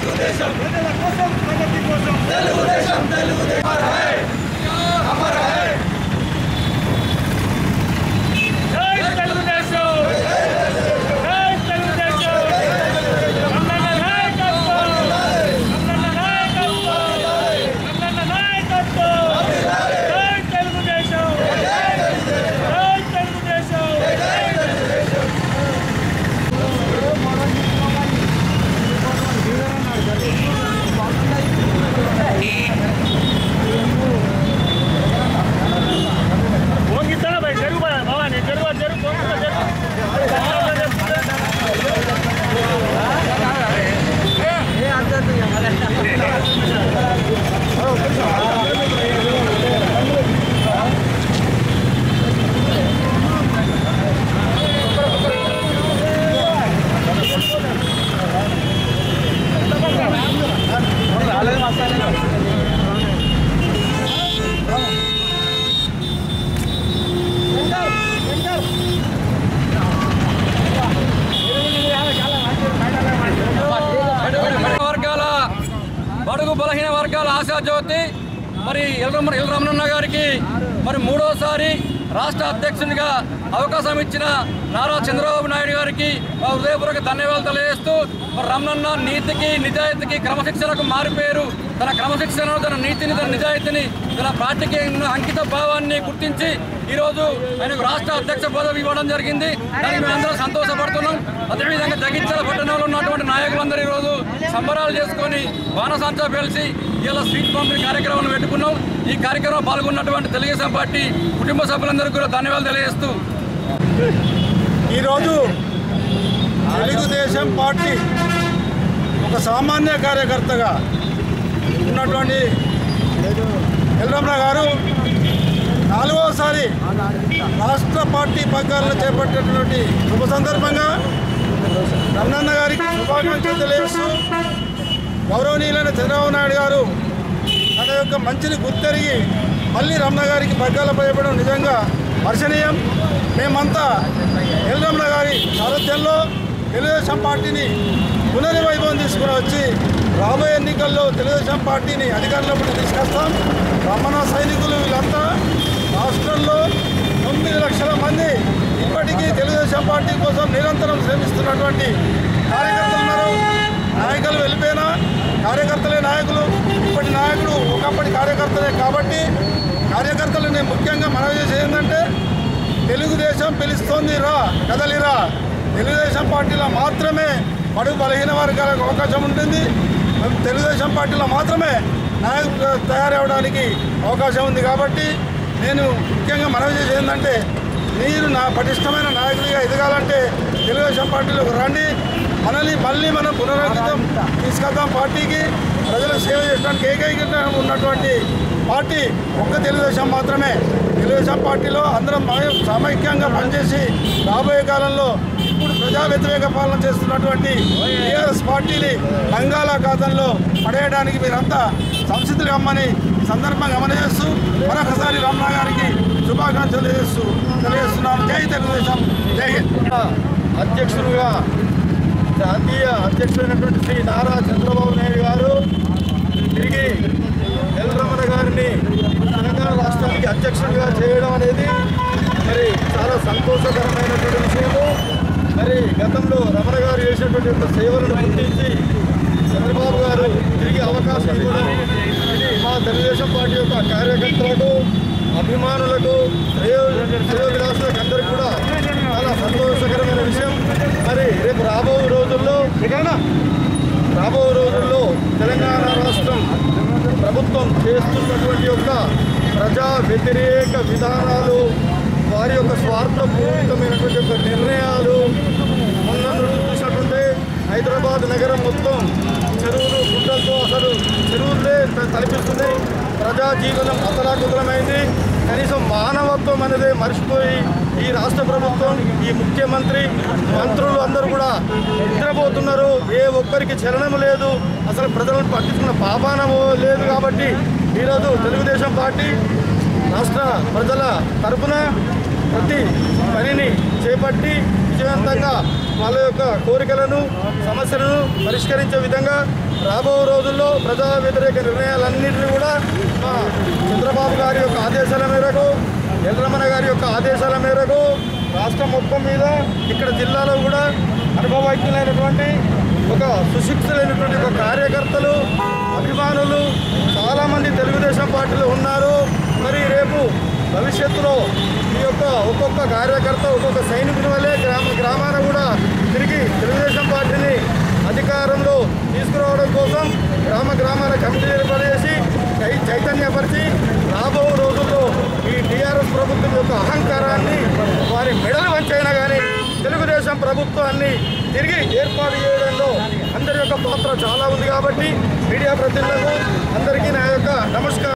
ప్రజల కోసం ప్రగతి కోసం జై తెలుగుదేశం జై తెలుగుదేశం అన్నన్న నాయకత్వం అన్నన్న నాయకత్వం అన్నన్న నాయకత్వం జై తెలుగుదేశం జై తెలుగుదేశం వంగిద్దా భయ్ జరుగు భవాని జరుగు జరుగు వర్గాల బడుగు బలహీన వర్గాల ఆశాజ్యోతి మరి ఎల్రమ ఎల్రమణన్న గారికి మరి మూడోసారి రాష్ట్ర అధ్యక్షునిగా అవకాశం ఇచ్చిన నారా చంద్రబాబు నాయుడు గారికి మా హృదయపూర్వక ధన్యవాదాలు తెలియజేస్తూ మరి రమణన్న నీతికి నిజాయితీకి క్రమశిక్షణకు మారిపోయారు తన క్రమశిక్షణను తన నీతిని తన నిజాయితీని తన పార్టీకి ఉన్న అంకిత భావాన్ని గుర్తించి ఈరోజు ఆయనకు రాష్ట్ర అధ్యక్ష పదవి ఇవ్వడం జరిగింది దానికి మేమందరం సంతోషపడుతున్నాం అదేవిధంగా జగిత్యాల పట్టణంలో ఉన్నటువంటి నాయకులందరూ ఈరోజు సంబరాలు చేసుకొని బాణసంచా పేల్చి ఇలా స్వీట్ పంపిణీ కార్యక్రమం పెట్టుకున్నాం ఈ కార్యక్రమంలో పాల్గొన్నటువంటి తెలుగుదేశం పార్టీ కుటుంబ సభ్యులందరికీ కూడా ధన్యవాదాలు తెలియజేస్తూ ఈరోజు తెలుగుదేశం పార్టీ ఒక సామాన్య కార్యకర్తగా ఉన్నటువంటి ఎల్రమణ గారు నాలుగోసారి రాష్ట్ర పార్టీ పగ్గాలను చేపట్టినటువంటి శుభ సందర్భంగా రమణన్న గారికి శుభాకాంక్షలు తెలియజేస్తూ గౌరవనీయులైన చంద్రబాబు నాయుడు గారు తన యొక్క మంచిని గుర్తెరిగి మళ్ళీ రమణ గారికి పగ్గాలపై ఇవ్వడం నిజంగా హర్షణీయం మేమంతా ఎల్రమణ గారి సారథ్యంలో తెలుగుదేశం పార్టీని పునర్వైభవం తీసుకుని వచ్చి రాబోయే ఎన్నికల్లో తెలుగుదేశం పార్టీని అధికారంలోకి తీసుకొస్తాం రమణ సైనికులు వీళ్ళంతా రాష్ట్రంలో తొమ్మిది లక్షల మంది ఇప్పటికీ తెలుగుదేశం పార్టీ కోసం నిరంతరం శ్రమిస్తున్నటువంటి కార్యకర్తలు ఉన్నారు నాయకులు వెళ్ళిపోయినా కార్యకర్తలే నాయకులు ఇప్పటి నాయకుడు ఒకప్పటి కార్యకర్తలే కాబట్టి కార్యకర్తలు నేను ముఖ్యంగా మనవి చేసేది ఏంటంటే తెలుగుదేశం పిలుస్తోంది రా కదలిరా తెలుగుదేశం పార్టీలో మాత్రమే బడుగు బలహీన వర్గాలకు అవకాశం ఉంటుంది తెలుగుదేశం పార్టీలో మాత్రమే నాయకులు తయారవడానికి అవకాశం ఉంది కాబట్టి నేను ముఖ్యంగా మనవి చేసేది ఏంటంటే మీరు నా పటిష్టమైన నాయకుడిగా ఎదగాలంటే తెలుగుదేశం పార్టీలోకి రండి మనల్ని మళ్ళీ మనం పునరంకితం తీసుకొద్దాం పార్టీకి ప్రజలకు సేవ చేయడానికి ఏకైక ఉన్నటువంటి పార్టీ ఒక్క తెలుగుదేశం మాత్రమే తెలుగుదేశం పార్టీలో అందరం మయ- సమైక్యంగా పనిచేసి రాబోయే కాలంలో ఇప్పుడు ప్రజా వ్యతిరేక పాలన చేస్తున్నటువంటి టీఆర్ఎస్ పార్టీని బంగాళాఖాతంలో పడేయడానికి మీరంతా సంసిద్ధులు కమ్మని ఈ సందర్భంగా గమనిస్తూ మరొకసారి రమణ గారికి శుభాకాంక్షలు తెలియజేస్తూ తెలియజేస్తున్నాను జై తెలుగుదేశం జై హింద్ అధ్యక్షులుగా జాతీయ అధ్యక్షుడైనటువంటి శ్రీ నారా చంద్రబాబు నాయుడు గారు తిరిగి ఎల్ రమణ గారిని తెలంగాణ రాష్ట్రానికి అధ్యక్షుడిగా చేయడం అనేది మరి చాలా సంతోషకరమైనటువంటి విషయము మరి గతంలో రమణ గారు చేసినటువంటి యొక్క సేవలను గుర్తించి చంద్రబాబు గారు తిరిగి అవకాశం ఇవ్వడం ఇది మా తెలుగుదేశం పార్టీ యొక్క కార్యకర్తలకు అభిమానులకు శ్రేయోభిలాషులకు అందరికీ కూడా చాలా సంతోషకరమైన విషయం మరి రేపు రాబో రోజుల్లో రాబో రోజుల్లో తెలంగాణ రాష్ట్రం ప్రభుత్వం చేస్తున్నటువంటి యొక్క ప్రజా వ్యతిరేక విధానాలు వారి యొక్క స్వార్థపూరితమైనటువంటి యొక్క నిర్ణయాలు మొన్న చూసినట్టుంటే హైదరాబాద్ నగరం మొత్తం చెరువులు గుడ్డలతో అసలు చెరువులే త- తలపిస్తున్నాయి ప్రజా జీవనం అతలాకుతలమైంది కనీసం మానవత్వం అనేది మర్చిపోయి ఈ రాష్ట్ర ప్రభుత్వం ఈ ముఖ్యమంత్రి మంత్రులు అందరూ కూడా నిద్రపోతున్నారు ఏ ఒక్కరికి చలనం లేదు అసలు ప్రజలను పట్టించుకున్న పాపానము లేదు కాబట్టి ఈరోజు తెలుగుదేశం పార్టీ రాష్ట్ర ప్రజల తరపున ప్రతి పనిని చేపట్టి విజయవంతంగా వాళ్ళ యొక్క కోరికలను సమస్యలను పరిష్కరించే విధంగా రాబో రోజుల్లో ప్రజా వ్యతిరేక నిర్ణయాలన్నింటినీ కూడా మా చంద్రబాబు గారి యొక్క ఆదేశాల మేరకు ఎల్రమణ గారి యొక్క ఆదేశాల మేరకు రాష్ట్రం మొత్తం మీద ఇక్కడ జిల్లాలో కూడా అనుభవజ్ఞులైనటువంటి ఒక సుశిక్షులైనటువంటి ఒక కార్యకర్తలు అభిమానులు చాలామంది తెలుగుదేశం పార్టీలో ఉన్నారు మరి రేపు భవిష్యత్తులో ఈ యొక్క ఒక్కొక్క కార్యకర్త ఒక్కొక్క సైనికుని వల్లే గ్రామ గ్రామాన కూడా తిరిగి తెలుగుదేశం పార్టీని అధికారంలో తీసుకురావడం కోసం గ్రామ గ్రామాల కమిటీలు ఏర్పాటు చేసి చై చైతన్యపరిచి రాబో రోజుల్లో ఈ టీఆర్ఎస్ ప్రభుత్వం యొక్క అహంకారాన్ని వారి మెడలు వంచైనా కానీ తెలుగుదేశం ప్రభుత్వాన్ని తిరిగి ఏర్పాటు చేయడంలో అందరి యొక్క పాత్ర చాలా ఉంది కాబట్టి మీడియా ప్రతినిధులకు